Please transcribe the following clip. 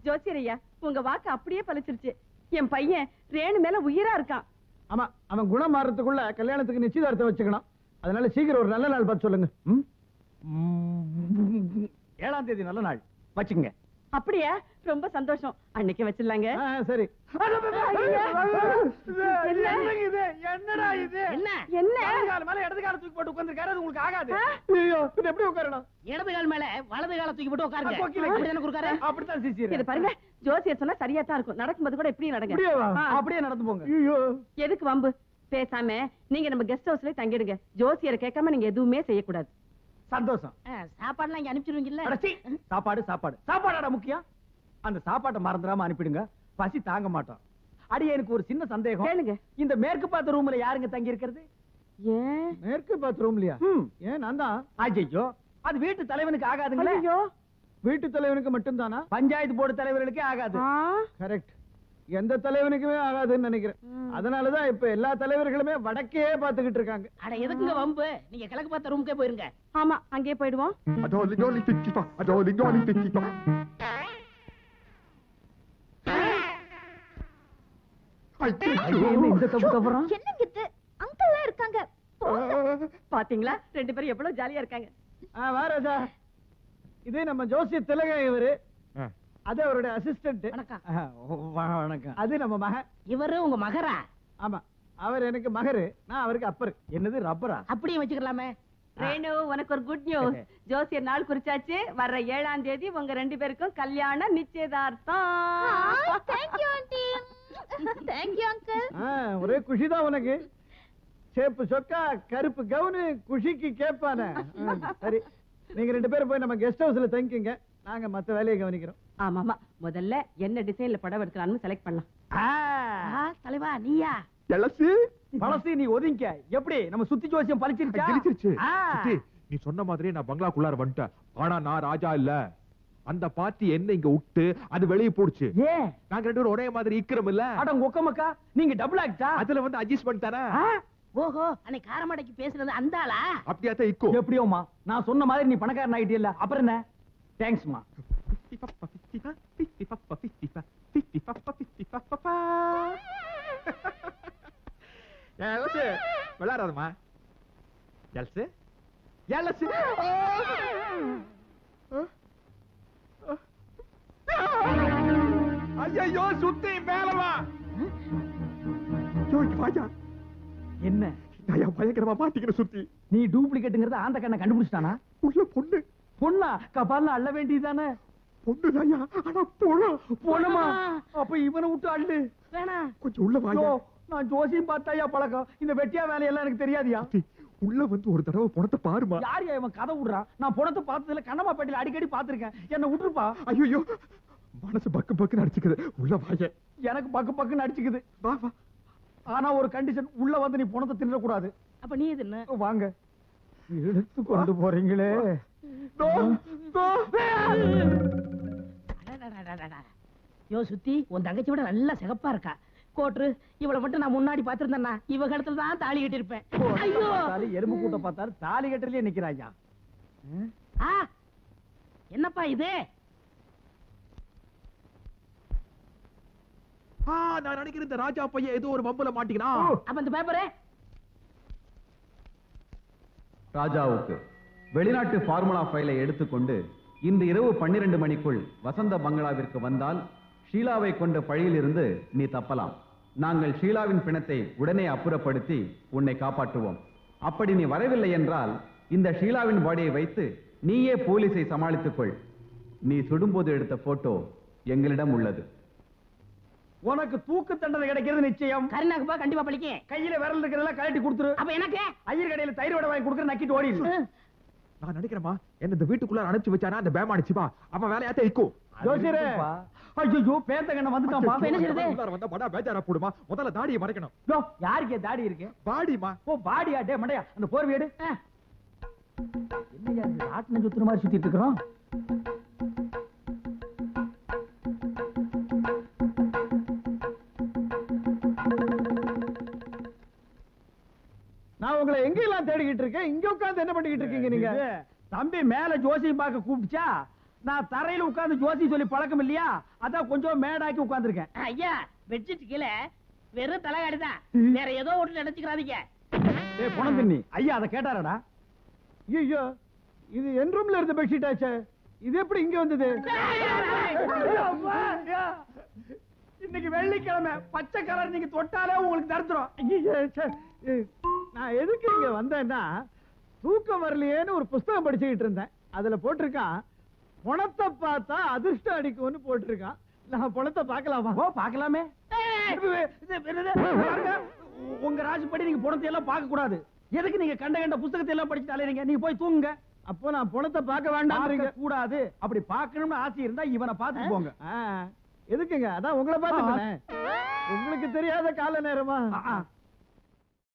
ஜோசியரையா உங்க வாக்கு அப்படியே பழிச்சிருச்சு என் பையன் ரேணு மேல உயிரா இருக்கான் ஆமா அவன் குணம் மாறதுக்குள்ள கல்யாணத்துக்கு நிச்சயதார்த்தம் வச்சுக்கணும் அதனால சீக்கிரம் ஒரு நல்ல நாள் பார்த்து சொல்லுங்க ம்? ஏழாம் தேதி நல்ல நாள் வச்சுங்க அப்படியா ரொம்ப சந்தோஷம் அன்னைக்கு வச்சிடலாங்க ஆ, சரி என்ன? இது என்னடா இது என்ன என்ன வலது கால் மேல இடது கால தூக்கி போட்டு உட்கார்ந்திருக்காரு அது உங்களுக்கு ஆகாது ஆ? ஐயோ இது எப்படி உட்காரணும் இடது கால் மேல வலது கால தூக்கி போட்டு உட்காருங்க கொக்கில அப்படி எனக்கு உட்காரு அப்படித்தான் சிசி இது பாருங்க ஜோசியர் சொன்னா சரியா தான் இருக்கும் நடக்கும்போது கூட இப்படி நடங்க அப்படியே ஆ. அப்படியே நடந்து போங்க ஐயோ எதுக்கு வம்பு பேசாம நீங்க நம்ம கெஸ்ட் ஹவுஸ்ல தங்கிடுங்க ஜோசியரை கேட்காம நீங்க எதுவுமே செய்யக்கூடாது சந்தோஷம் ஆ, சாப்பாடுலாம் இங்க அனுப்பிச்சிருவீங்கல்ல அடச்சி, சாப்பாடு சாப்பாடு சாப்பாடாடா முக்கியம் அந்த சாப்பாட்டை மறந்துடாம அனுப்பிடுங்க பசி தாங்க மாட்டோம் அடி எனக்கு ஒரு சின்ன சந்தேகம் கேளுங்க இந்த மேற்கு பார்த்த ரூம்ல யாருங்க தங்கி இருக்கிறது ஏன் மேற்கு பார்த்த ரூம்லயா ஏன் நான் தான் ஐயோ அது வீட்டு தலைவனுக்கு ஆகாதுங்களே ஐயோ வீட்டு தலைவனுக்கு மட்டும்தானா பஞ்சாயத்து போர்டு தலைவர்களுக்கே ஆகாது ஆ. கரெக்ட் எந்த தலைவனுக்குமே ஆகாதுன்னு நினைக்கிறேன் ம். அதனாலதான் இப்ப எல்லா தலைவர்களுமே வடக்கே பாத்துக்கிட்டு இருக்காங்க அட எதுக்குங்க வம்பு நீங்க கிழக்கு பார்த்த ரூமுக்கே போயிருங்க ஆமா அங்கேயே போயிடுவோம் Adoli, doli, tiki, pa. Adoli, doli, tiki, pa. Ay, ஐயோ, என்ன இந்த தப்பு தப்புறான் என்னங்க இது அங்கிள் இருக்காங்க பாத்தீங்களா ரெண்டு பேரும் எவ்வளவு ஜாலியா இருக்காங்க ஆ, வா ராஜா இது நம்ம ஜோசிய திலகம் இவரு ஆ. அது அவருடைய அசிஸ்டன்ட் வணக்கம் வணக்கம் அது நம்ம மகன் இவரு உங்க மகரா ஆமா அவர் எனக்கு மகரு நான் அவருக்கு அப்பர் என்னது ரப்பரா அப்படியே வச்சுக்கலாமே ரேணு உனக்கு ஒரு குட் நியூஸ் ஜோசியர் நாள் குறிச்சாச்சு வர்ற ஏழாம் தேதி உங்க ரெண்டு பேருக்கும் கல்யாணம் நிச்சயதார்த்தம் தேங்க்யூ ஆண்டி தேங்க்யூ அங்கிள் ஆ, ஒரே குஷிதான் உனக்கு சேப்பு சொக்கா கருப்பு கவுனு குஷிக்கு கேட்பானே ஆ, சரி நீங்க ரெண்டு பேரும் போய் நம்ம கெஸ்ட் ஹவுஸ்ல தங்கிக்கங்க நாங்க மத்த வேலையை கவனிக்கிறோம் ஆமா ஆமா முதல்ல என்ன டிசைன்ல படம் எடுக்கலாம்னு செலக்ட் பண்ணலாம் ஆ, தலைவா நீயா எலசு பழசி நீ ஒதுங்க எப்படி நம்ம சுத்தி ஜோசியம் பழிச்சிருச்சா கிழிச்சிருச்சு ஆ. சித்தி, நீ சொன்ன மாதிரியே நான் பங்களாக்குள்ளார வந்துட்டேன் ஆனா நான் ராஜா இல்ல அந்த பார்ட்டி என்ன இங்க விட்டு அது வெளியே போடுச்சு ஏன் நாங்க ரெண்டு பேரும் ஒரே மாதிரி இக்கிறோம் இல்ல அட உங்க ஒக்கமக்கா நீங்க டபுள் ஆக்டா அதுல வந்து அட்ஜஸ்ட்மெண்ட் தானே ஓஹோ அன்னைக்கு காரமடைக்கு பேசுனது அந்த ஆளா அப்படியா தான் இக்கும் எப்படியோமா நான் சொன்ன மாதிரி நீ பணக்காரன் ஆயிட்டே இல்ல அப்புறம் என்ன தேங்க்ஸ்மா விளையாடாதமா எல்சு எல்சு ஐயோ சுத்தி மேலவா வாயா என்ன நான் என் பயங்கரமா மாட்டிக்கிற சுத்தி நீ டூப்ளிகேட்டுங்கிறத ஆந்த கண்ணை கண்டுபிடிச்சிட்டானா உள்ள பொண்ணு பொண்ணா கபால்ல அள்ள வேண்டியதானே பொண்ணு தாயா ஆனா போலாம் போனமா அப்ப இவனை விட்டு அள்ளு வேணாம் கொஞ்சம் உள்ள ஐயோ, வாயா நான் ஜோசியம் பார்த்தாயா பழக்கம் இந்த வெட்டியா வேலையெல்லாம் எனக்கு தெரியாதியா சுத்தி, உள்ள வந்து ஒரு தடவை பணத்தை பாருமா யார் இவன் கதை விடுறான் நான் பணத்தை பார்த்ததுல கண்ணம்மா பேட்டையில அடிக்கடி பார்த்திருக்கேன் என்ன விட்டுருப்பா ஐயோ மனசு பக்கு பக்குன்னு அடிச்சுக்குது உள்ள வாய எனக்கு பக்கு பக்குன்னு அடிச்சுக்குது வா வா ஆனா ஒரு கண்டிஷன் உள்ள வந்து நீ பணத்தை தின்னக்கூடாது அப்ப நீ இது என்ன வாங்க எடுத்து கொண்டு போறீங்களே தோ, தோ. அடடடடடடா. யோ சுத்தி உன் தங்கச்சி விட நல்லா சிகப்பா இருக்கா கோட்ரு இவளை மட்டும் நான் முன்னாடி பாத்திருந்தேன்னா இவ கழுத்துல தான் தாலி கட்டிருப்பேன் ஐயோ பார்த்தாலும் எறும்பு கூட்ட பார்த்தாரு தாலி கட்டிலே நிக்கிறாயா ஆ என்னப்பா இது ஆ, நான் நினைக்கிறேன் இந்த ராஜா பையன் ஏதோ ஒரு வம்புல மாட்டிக்கினா அப்ப இந்த பேப்பரு ராஜாவுக்கு வெளிநாட்டு ஃபார்முலா ஃபைலை எடுத்துக்கொண்டு இன்று இரவு பன்னிரண்டு மணிக்குள் வசந்த பங்களாவிற்கு வந்தால் ஷீலாவை கொண்ட பழியிலிருந்து நீ தப்பலாம் நாங்கள் ஷீலாவின் பிணத்தை உடனே அப்புறப்படுத்தி உன்னை காப்பாற்றுவோம் அப்படி நீ வரவில்லை என்றால் இந்த ஷீலாவின் பாடியை வைத்து நீயே போலீஸை சமாளித்துக் கொள் நீ சுடும்போது எடுத்த போட்டோ எங்களிடம் உள்ளது உனக்கு தூக்கு தண்டனை கிடைக்கிறது நிச்சயம் கருணாக்குப்பா கண்டிப்பா பழிக்கும் கையில விரல் இருக்கிறதெல்லாம் கழட்டி கொடுத்துரு அப்ப எனக்கு ஐயர் கடையில தயிர் வடை வாங்கி கொடுக்குற நக்கிட்டு ஓடிடு நான் நினைக்கிறேமா என்ன இந்த வீட்டுக்குள்ள அனுப்பிச்சு வச்சானா அந்த பேம் அடிச்சுப்பா அவன் வேலையாத்த இக்கும் ஜோசியரே ஐயோ பேந்த கண்ண வந்துட்டான்பா அப்ப என்ன செய்யறது? உள்ளார வந்தா படா பேஜாரா போடுமா முதல்ல தாடியை மறைக்கணும் யோ, யாருக்கு தாடி இருக்கு பாடிமா ஓ பாடியா டே மண்டையா அந்த போர்வை எடு என்னையா இது ஆட்டின சுத்துற மாதிரி சுத்திட்டு இருக்கிறோம் நான் உங்களை எங்கெல்லாம் தேடிக்கிட்டு இருக்கேன் இங்க உட்கார்ந்து என்ன பண்ணிக்கிட்டு இருக்கீங்க நீங்க தம்பி மேல ஜோசியம் பார்க்க கூப்பிடுச்சா நான் தரையில உட்கார்ந்து ஜோசி சொல்லி பழக்கம் இல்லையா அதான் கொஞ்சம் மேடாக்கி உட்கார்ந்திருக்கேன் ஐயா பெட்ஷீட் கீழே வெறும் தலைகாடி தான் வேற ஏதோ ஒன்று நினைச்சுக்கிறாதீங்க ஏய் பணம் தின்னி ஐயா அதை கேட்டாரடா ஐயோ இது என் ரூம்ல இருந்த பெட்ஷீட் ஆச்சே இது எப்படி இங்க வந்தது ஐயோ, அப்பா, ஐயா. இன்னைக்கு வெள்ளிக்கிழமை பச்சை கலர் நீங்க தொட்டாலே உங்களுக்கு தருத்துறோம் ஐயோ, ச்சே. ஏய், நான் எதுக்கு இங்க வந்தேன்னா தூக்கம் வரலையேன்னு ஒரு புஸ்தகம் படிச்சுக்கிட்டு இருந்தேன் அதுல போட்டிருக்கான் பணத்தை பார்த்தா அதிர்ஷ்டம் அடிக்கும்னு போட்டிருக்கான் நான் பணத்தை பார்க்கலாமா ஓ பார்க்கலாமே உங்க ராசிப்படி நீங்க பணத்தை எல்லாம் பார்க்க கூடாது எதுக்கு நீங்க கண்ட கண்ட புத்தகத்தை எல்லாம் படிச்சுட்டாலே நீங்க நீங்க போய் தூங்குங்க அப்போ நான் பணத்தை பார்க்க வேண்டாம் கூடாது அப்படி பார்க்கணும்னு ஆசை இருந்தா இவனை பார்த்து போங்க எதுக்குங்க அதான் உங்களை பார்த்து உங்களுக்கு தெரியாத கால நேரமா